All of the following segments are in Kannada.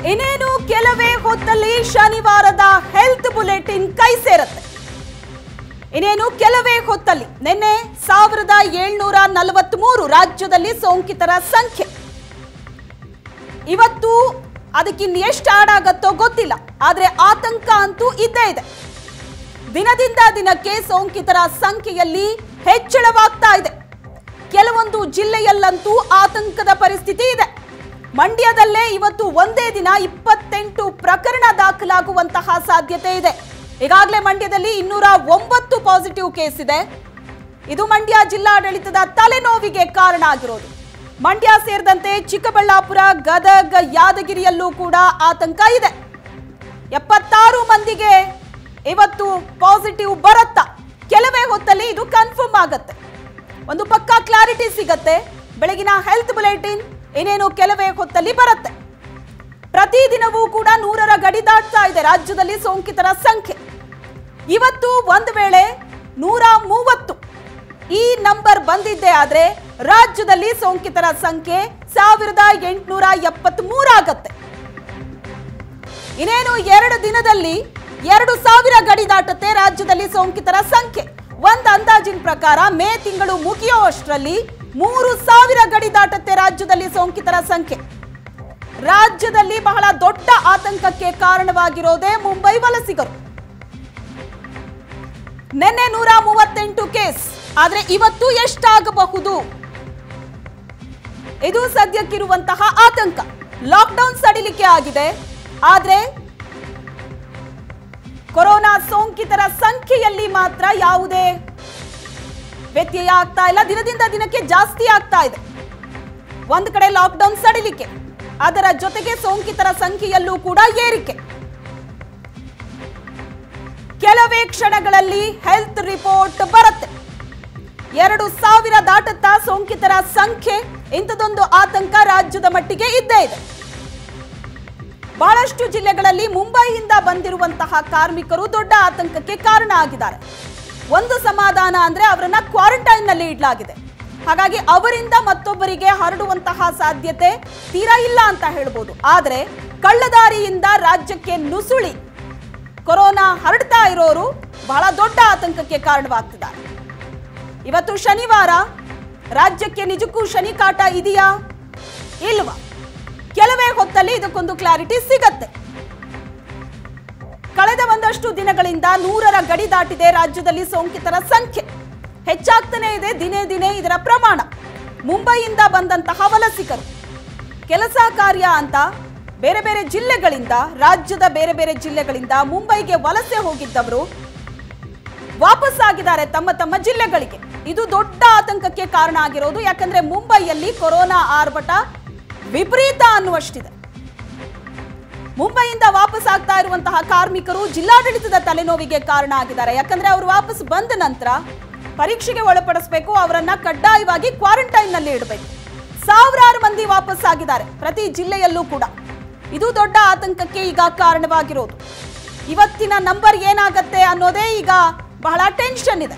ಇನ್ನೇನು ಕೆಲವೇ ಹೊತ್ತಲ್ಲಿ ಶನಿವಾರದ ಹೆಲ್ತ್ ಬುಲೆಟಿನ್ ಕೈ ಸೇರುತ್ತೆ ಇನ್ನೇನು ಕೆಲವೇ ಹೊತ್ತಲ್ಲಿ ನಿನ್ನೆ ಸಾವಿರದ ಏಳ್ನೂರ ನಲವತ್ಮೂರು ರಾಜ್ಯದಲ್ಲಿ ಸೋಂಕಿತರ ಸಂಖ್ಯೆ ಇವತ್ತು ಅದಕ್ಕಿನ್ನು ಎಷ್ಟು ಆಡ್ ಆಗತ್ತೋ ಗೊತ್ತಿಲ್ಲ ಆದ್ರೆ ಆತಂಕ ಅಂತೂ ಇದ್ದೇ ಇದೆ ದಿನದಿಂದ ದಿನಕ್ಕೆ ಸೋಂಕಿತರ ಸಂಖ್ಯೆಯಲ್ಲಿ ಹೆಚ್ಚಳವಾಗ್ತಾ ಇದೆ ಕೆಲವೊಂದು ಜಿಲ್ಲೆಯಲ್ಲಂತೂ ಆತಂಕದ ಪರಿಸ್ಥಿತಿ ಇದೆ ಮಂಡ್ಯದಲ್ಲೇ ಇವತ್ತು ಒಂದೇ ದಿನ ಇಪ್ಪತ್ತೆಂಟು ಪ್ರಕರಣ ದಾಖಲಾಗುವಂತಹ ಸಾಧ್ಯತೆ ಇದೆ ಈಗಾಗಲೇ ಮಂಡ್ಯದಲ್ಲಿ ಇನ್ನೂರ ಒಂಬತ್ತು ಪಾಸಿಟಿವ್ ಕೇಸ್ ಇದೆ ಇದು ಮಂಡ್ಯ ಜಿಲ್ಲಾಡಳಿತದ ತಲೆನೋವಿಗೆ ಕಾರಣ ಆಗಿರೋದು ಮಂಡ್ಯ ಸೇರಿದಂತೆ ಚಿಕ್ಕಬಳ್ಳಾಪುರ ಗದಗ ಯಾದಗಿರಿಯಲ್ಲೂ ಕೂಡ ಆತಂಕ ಇದೆ ಎಪ್ಪತ್ತಾರು ಮಂದಿಗೆ ಇವತ್ತು ಪಾಸಿಟಿವ್ ಬರುತ್ತಾ ಕೆಲವೇ ಹೊತ್ತಲ್ಲಿ ಇದು ಕನ್ಫರ್ಮ್ ಆಗತ್ತೆ ಒಂದು ಪಕ್ಕಾ ಕ್ಲಾರಿಟಿ ಸಿಗತ್ತೆ ಬೆಳಗಿನ ಹೆಲ್ತ್ ಬುಲೆಟಿನ್ ಇನ್ನೇನು ಕೆಲವೇ ಹೊತ್ತಲ್ಲಿ ಬರುತ್ತೆ ಪ್ರತಿದಿನವೂ ಕೂಡ ನೂರರ ಗಡಿ ದಾಟ್ತಾ ಇದೆ ರಾಜ್ಯದಲ್ಲಿ ಸೋಂಕಿತರ ಸಂಖ್ಯೆ ಇವತ್ತು ಒಂದು ವೇಳೆ ನೂರ ಮೂವತ್ತು ಈ ನಂಬರ್ ಬಂದಿದ್ದೆ ಆದ್ರೆ ರಾಜ್ಯದಲ್ಲಿ ಸೋಂಕಿತರ ಸಂಖ್ಯೆ ಸಾವಿರದ ಎಂಟುನೂರ ಎಪ್ಪತ್ತ್ ಆಗತ್ತೆ ಇನ್ನೇನು ಎರಡು ದಿನದಲ್ಲಿ ಎರಡು ಸಾವಿರ ಗಡಿ ದಾಟುತ್ತೆ ರಾಜ್ಯದಲ್ಲಿ ಸೋಂಕಿತರ ಸಂಖ್ಯೆ ಒಂದ್ ಅಂದಾಜಿನ ಪ್ರಕಾರ ಮೇ ತಿಂಗಳು ಮುಗಿಯುವಷ್ಟರಲ್ಲಿ ಮೂರು ಸಾವಿರ ಗಡಿ ದಾಟುತ್ತೆ ರಾಜ್ಯದಲ್ಲಿ ಸೋಂಕಿತರ ಸಂಖ್ಯೆ ರಾಜ್ಯದಲ್ಲಿ ಬಹಳ ದೊಡ್ಡ ಆತಂಕಕ್ಕೆ ಕಾರಣವಾಗಿರೋದೇ ಮುಂಬೈ ವಲಸಿಗರು ನಿನ್ನೆ ನೂರ ಮೂವತ್ತೆಂಟು ಕೇಸ್ ಆದ್ರೆ ಇವತ್ತು ಎಷ್ಟಾಗಬಹುದು ಇದು ಸದ್ಯಕ್ಕಿರುವಂತಹ ಆತಂಕ ಲಾಕ್ಡೌನ್ ಸಡಿಲಿಕೆ ಆಗಿದೆ ಆದ್ರೆ ಕೊರೋನಾ ಸೋಂಕಿತರ ಸಂಖ್ಯೆಯಲ್ಲಿ ಮಾತ್ರ ಯಾವುದೇ ವ್ಯತ್ಯಯ ಆಗ್ತಾ ಇಲ್ಲ ದಿನದಿಂದ ದಿನಕ್ಕೆ ಜಾಸ್ತಿ ಆಗ್ತಾ ಇದೆ ಒಂದ್ ಕಡೆ ಲಾಕ್ಡೌನ್ ಸಡಿಲಿಕೆ ಅದರ ಜೊತೆಗೆ ಸೋಂಕಿತರ ಸಂಖ್ಯೆಯಲ್ಲೂ ಕೂಡ ಏರಿಕೆ ಕೆಲವೇ ಕ್ಷಣಗಳಲ್ಲಿ ಹೆಲ್ತ್ ರಿಪೋರ್ಟ್ ಬರುತ್ತೆ ಎರಡು ಸಾವಿರ ದಾಟುತ್ತಾ ಸೋಂಕಿತರ ಸಂಖ್ಯೆ ಇಂಥದೊಂದು ಆತಂಕ ರಾಜ್ಯದ ಮಟ್ಟಿಗೆ ಇದ್ದೇ ಇದೆ ಬಹಳಷ್ಟು ಜಿಲ್ಲೆಗಳಲ್ಲಿ ಮುಂಬೈಯಿಂದ ಬಂದಿರುವಂತಹ ಕಾರ್ಮಿಕರು ದೊಡ್ಡ ಆತಂಕಕ್ಕೆ ಕಾರಣ ಆಗಿದ್ದಾರೆ ಒಂದು ಸಮಾಧಾನ ಅಂದ್ರೆ ಅವರನ್ನ ಕ್ವಾರಂಟೈನ್ ನಲ್ಲಿ ಇಡಲಾಗಿದೆ ಹಾಗಾಗಿ ಅವರಿಂದ ಮತ್ತೊಬ್ಬರಿಗೆ ಹರಡುವಂತಹ ಸಾಧ್ಯತೆ ತೀರಾ ಇಲ್ಲ ಅಂತ ಹೇಳ್ಬೋದು ಆದ್ರೆ ಕಳ್ಳದಾರಿಯಿಂದ ರಾಜ್ಯಕ್ಕೆ ನುಸುಳಿ ಕೊರೋನಾ ಹರಡ್ತಾ ಇರೋರು ಬಹಳ ದೊಡ್ಡ ಆತಂಕಕ್ಕೆ ಕಾರಣವಾಗ್ತಿದ್ದಾರೆ ಇವತ್ತು ಶನಿವಾರ ರಾಜ್ಯಕ್ಕೆ ನಿಜಕ್ಕೂ ಶನಿ ಕಾಟ ಇದೆಯಾ ಇಲ್ವಾ ಕೆಲವೇ ಹೊತ್ತಲ್ಲಿ ಇದಕ್ಕೊಂದು ಕ್ಲಾರಿಟಿ ಸಿಗತ್ತೆ ಕಳೆದ ಒಂದಷ್ಟು ದಿನಗಳಿಂದ ನೂರರ ಗಡಿ ದಾಟಿದೆ ರಾಜ್ಯದಲ್ಲಿ ಸೋಂಕಿತರ ಸಂಖ್ಯೆ ಹೆಚ್ಚಾಗ್ತಾನೆ ಇದೆ ದಿನೇ ದಿನೇ ಇದರ ಪ್ರಮಾಣ ಮುಂಬೈಯಿಂದ ಬಂದಂತಹ ವಲಸಿಗರು ಕೆಲಸ ಕಾರ್ಯ ಅಂತ ಬೇರೆ ಬೇರೆ ಜಿಲ್ಲೆಗಳಿಂದ ರಾಜ್ಯದ ಬೇರೆ ಬೇರೆ ಜಿಲ್ಲೆಗಳಿಂದ ಮುಂಬೈಗೆ ವಲಸೆ ಹೋಗಿದ್ದವರು ವಾಪಸ್ ಆಗಿದ್ದಾರೆ ತಮ್ಮ ತಮ್ಮ ಜಿಲ್ಲೆಗಳಿಗೆ ಇದು ದೊಡ್ಡ ಆತಂಕಕ್ಕೆ ಕಾರಣ ಆಗಿರೋದು ಯಾಕಂದ್ರೆ ಮುಂಬೈಯಲ್ಲಿ ಕೊರೋನಾ ಆರ್ಭಟ ವಿಪರೀತ ಅನ್ನುವಷ್ಟಿದೆ ಮುಂಬೈಯಿಂದ ವಾಪಸ್ ಆಗ್ತಾ ಇರುವಂತಹ ಕಾರ್ಮಿಕರು ಜಿಲ್ಲಾಡಳಿತದ ತಲೆನೋವಿಗೆ ಕಾರಣ ಆಗಿದ್ದಾರೆ ಯಾಕಂದ್ರೆ ಅವರು ವಾಪಸ್ ಬಂದ ನಂತರ ಪರೀಕ್ಷೆಗೆ ಒಳಪಡಿಸಬೇಕು ಅವರನ್ನ ಕಡ್ಡಾಯವಾಗಿ ಕ್ವಾರಂಟೈನ್ ನಲ್ಲಿ ಇಡಬೇಕು ಸಾವಿರಾರು ಮಂದಿ ವಾಪಸ್ ಆಗಿದ್ದಾರೆ ಪ್ರತಿ ಜಿಲ್ಲೆಯಲ್ಲೂ ಕೂಡ ಇದು ದೊಡ್ಡ ಆತಂಕಕ್ಕೆ ಈಗ ಕಾರಣವಾಗಿರೋದು ಇವತ್ತಿನ ನಂಬರ್ ಏನಾಗತ್ತೆ ಅನ್ನೋದೇ ಈಗ ಬಹಳ ಟೆನ್ಷನ್ ಇದೆ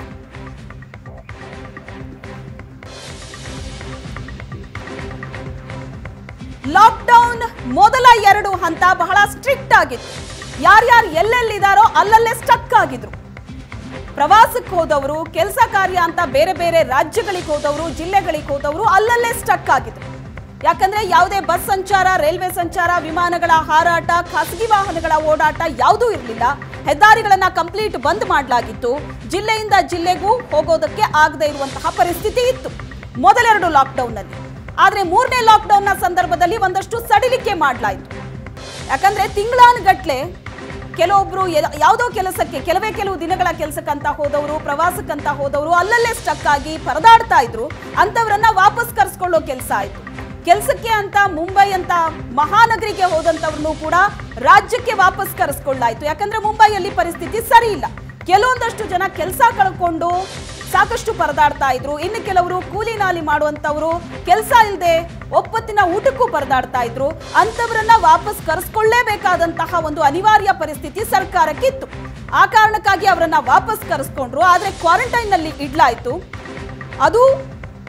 ಲಾಕ್ಡೌನ್ ಮೊದಲ ಎರಡು ಹಂತ ಬಹಳ ಸ್ಟ್ರಿಕ್ಟ್ ಆಗಿತ್ತು ಯಾರ್ಯಾರು ಎಲ್ಲೆಲ್ಲಿದಾರೋ ಅಲ್ಲಲ್ಲೇ ಸ್ಟಕ್ ಆಗಿದ್ರು ಪ್ರವಾಸಕ್ಕೆ ಹೋದವರು ಕೆಲಸ ಕಾರ್ಯ ಅಂತ ಬೇರೆ ಬೇರೆ ರಾಜ್ಯಗಳಿಗೆ ಹೋದವರು ಜಿಲ್ಲೆಗಳಿಗೆ ಹೋದವರು ಅಲ್ಲಲ್ಲೇ ಸ್ಟಕ್ ಆಗಿದ್ರು ಯಾಕಂದ್ರೆ ಯಾವುದೇ ಬಸ್ ಸಂಚಾರ ರೈಲ್ವೆ ಸಂಚಾರ ವಿಮಾನಗಳ ಹಾರಾಟ ಖಾಸಗಿ ವಾಹನಗಳ ಓಡಾಟ ಯಾವುದೂ ಇರಲಿಲ್ಲ ಹೆದ್ದಾರಿಗಳನ್ನ ಕಂಪ್ಲೀಟ್ ಬಂದ್ ಮಾಡಲಾಗಿತ್ತು ಜಿಲ್ಲೆಯಿಂದ ಜಿಲ್ಲೆಗೂ ಹೋಗೋದಕ್ಕೆ ಆಗದೆ ಇರುವಂತಹ ಪರಿಸ್ಥಿತಿ ಇತ್ತು ಮೊದಲೆರಡು ಲಾಕ್ಡೌನ್ನಲ್ಲಿ ಆದ್ರೆ ಮೂರನೇ ಲಾಕ್ಡೌನ್ನ ಸಂದರ್ಭದಲ್ಲಿ ಒಂದಷ್ಟು ಸಡಿಲಿಕೆ ಮಾಡಲಾಯಿತು ಯಾಕಂದ್ರೆ ತಿಂಗಳಾನುಗಟ್ಲೆ ಕೆಲವೊಬ್ರು ಎಲ್- ಯಾವುದೋ ಕೆಲಸಕ್ಕೆ ಕೆಲವೇ ಕೆಲವು ದಿನಗಳ ಕೆಲಸಕ್ಕಂತ ಹೋದವರು ಪ್ರವಾಸಕ್ಕಂತ ಹೋದವರು ಅಲ್ಲಲ್ಲೇ ಸ್ಟಕ್ ಆಗಿ ಪರದಾಡ್ತಾ ಇದ್ರು ಅಂತವರನ್ನ ವಾಪಸ್ ಕರ್ಸ್ಕೊಳ್ಳೋ ಕೆಲಸ ಆಯ್ತು ಕೆಲಸಕ್ಕೆ ಅಂತ ಮುಂಬೈ ಅಂತ ಮಹಾನಗರಿಗೆ ಹೋದಂತವ್ರನ್ನು ಕೂಡ ರಾಜ್ಯಕ್ಕೆ ವಾಪಸ್ ಕರೆಸ್ಕೊಳ್ಳಾಯ್ತು ಯಾಕಂದ್ರೆ ಮುಂಬೈಯಲ್ಲಿ ಪರಿಸ್ಥಿತಿ ಸರಿ ಇಲ್ಲ ಕೆಲವೊಂದಷ್ಟು ಜನ ಕೆಲಸ ಕಳ್ಕೊಂಡು ಸಾಕಷ್ಟು ಪರದಾಡ್ತಾ ಇದ್ರು ಇನ್ನು ಕೆಲವರು ಕೂಲಿ ನಾಲಿ ಮಾಡುವಂತವ್ರು ಕೆಲಸ ಇಲ್ಲದೆ ಒಪ್ಪತ್ತಿನ ಊಟಕ್ಕೂ ಪರದಾಡ್ತಾ ಇದ್ರು ಅಂತವರನ್ನ ವಾಪಸ್ ಕರೆಸ್ಕೊಳ್ಳೇಬೇಕಾದಂತಹ ಒಂದು ಅನಿವಾರ್ಯ ಪರಿಸ್ಥಿತಿ ಸರ್ಕಾರಕ್ಕಿತ್ತು ಆ ಕಾರಣಕ್ಕಾಗಿ ಅವರನ್ನ ವಾಪಸ್ ಕರೆಸ್ಕೊಂಡ್ರು ಆದ್ರೆ ಕ್ವಾರಂಟೈನ್ ನಲ್ಲಿ ಇಡ್ಲಾಯ್ತು ಅದು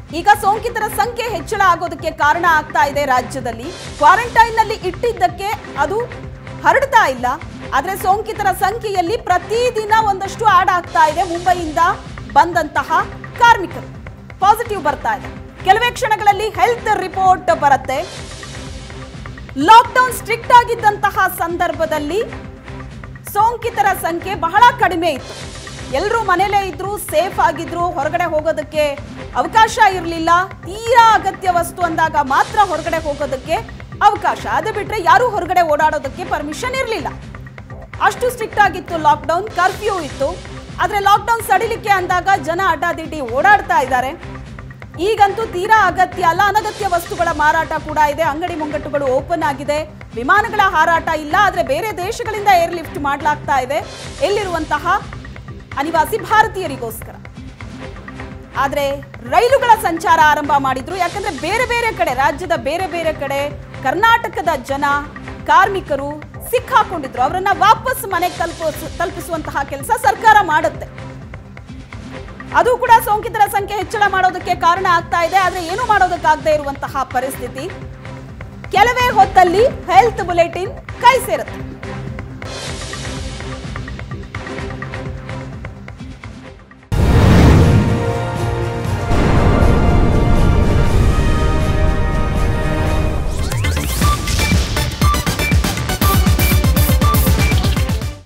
ಈಗ ಸೋಂಕಿತರ ಸಂಖ್ಯೆ ಹೆಚ್ಚಳ ಆಗೋದಕ್ಕೆ ಕಾರಣ ಆಗ್ತಾ ಇದೆ ರಾಜ್ಯದಲ್ಲಿ ಕ್ವಾರಂಟೈನ್ ನಲ್ಲಿ ಇಟ್ಟಿದ್ದಕ್ಕೆ ಅದು ಹರಡ್ತಾ ಇಲ್ಲ ಆದ್ರೆ ಸೋಂಕಿತರ ಸಂಖ್ಯೆಯಲ್ಲಿ ಪ್ರತಿದಿನ ಒಂದಷ್ಟು ಆಡ್ ಆಗ್ತಾ ಇದೆ ಮುಂಬೈಯಿಂದ ಬಂದಂತಹ ಕಾರ್ಮಿಕರು ಪಾಸಿಟಿವ್ ಬರ್ತಾ ಇದೆ ಕೆಲವೇ ಕ್ಷಣಗಳಲ್ಲಿ ಹೆಲ್ತ್ ರಿಪೋರ್ಟ್ ಬರುತ್ತೆ ಲಾಕ್ಡೌನ್ ಸ್ಟ್ರಿಕ್ಟ್ ಆಗಿದ್ದಂತಹ ಸಂದರ್ಭದಲ್ಲಿ ಸೋಂಕಿತರ ಸಂಖ್ಯೆ ಬಹಳ ಕಡಿಮೆ ಇತ್ತು ಎಲ್ಲರೂ ಮನೇಲೇ ಇದ್ರು ಸೇಫ್ ಆಗಿದ್ರು ಹೊರಗಡೆ ಹೋಗೋದಕ್ಕೆ ಅವಕಾಶ ಇರಲಿಲ್ಲ ತೀರಾ ಅಗತ್ಯ ವಸ್ತು ಅಂದಾಗ ಮಾತ್ರ ಹೊರಗಡೆ ಹೋಗೋದಕ್ಕೆ ಅವಕಾಶ ಅದು ಬಿಟ್ರೆ ಯಾರೂ ಹೊರಗಡೆ ಓಡಾಡೋದಕ್ಕೆ ಪರ್ಮಿಷನ್ ಇರಲಿಲ್ಲ ಅಷ್ಟು ಸ್ಟ್ರಿಕ್ಟ್ ಆಗಿತ್ತು ಲಾಕ್ಡೌನ್ ಕರ್ಫ್ಯೂ ಇತ್ತು ಆದ್ರೆ ಲಾಕ್ಡೌನ್ ಸಡಿಲಿಕ್ಕೆ ಅಂದಾಗ ಜನ ಅಡ್ಡಾದಿಡ್ಡಿ ಓಡಾಡ್ತಾ ಇದ್ದಾರೆ ಈಗಂತೂ ತೀರಾ ಅಗತ್ಯ ಅಲ್ಲ ಅನಗತ್ಯ ವಸ್ತುಗಳ ಮಾರಾಟ ಕೂಡ ಇದೆ ಅಂಗಡಿ ಮುಂಗಟ್ಟುಗಳು ಓಪನ್ ಆಗಿದೆ ವಿಮಾನಗಳ ಹಾರಾಟ ಇಲ್ಲ ಆದ್ರೆ ಬೇರೆ ದೇಶಗಳಿಂದ ಏರ್ ಲಿಫ್ಟ್ ಮಾಡಲಾಗ್ತಾ ಇದೆ ಎಲ್ಲಿರುವಂತಹ ಅನಿವಾಸಿ ಭಾರತೀಯರಿಗೋಸ್ಕರ ಆದ್ರೆ ರೈಲುಗಳ ಸಂಚಾರ ಆರಂಭ ಮಾಡಿದ್ರು ಯಾಕಂದ್ರೆ ಬೇರೆ ಬೇರೆ ಕಡೆ ರಾಜ್ಯದ ಬೇರೆ ಬೇರೆ ಕಡೆ ಕರ್ನಾಟಕದ ಜನ ಕಾರ್ಮಿಕರು ಸಿಕ್ಕಾಕೊಂಡಿದ್ರು ಅವರನ್ನ ವಾಪಸ್ ಮನೆಗೆ ತಲುಪಿಸ್ ತಲುಪಿಸುವಂತಹ ಕೆಲಸ ಸರ್ಕಾರ ಮಾಡುತ್ತೆ ಅದು ಕೂಡ ಸೋಂಕಿತರ ಸಂಖ್ಯೆ ಹೆಚ್ಚಳ ಮಾಡೋದಕ್ಕೆ ಕಾರಣ ಆಗ್ತಾ ಇದೆ ಆದ್ರೆ ಏನು ಮಾಡೋದಕ್ಕಾಗದೇ ಇರುವಂತಹ ಪರಿಸ್ಥಿತಿ ಕೆಲವೇ ಹೊತ್ತಲ್ಲಿ ಹೆಲ್ತ್ ಬುಲೆಟಿನ್ ಕೈ ಸೇರುತ್ತೆ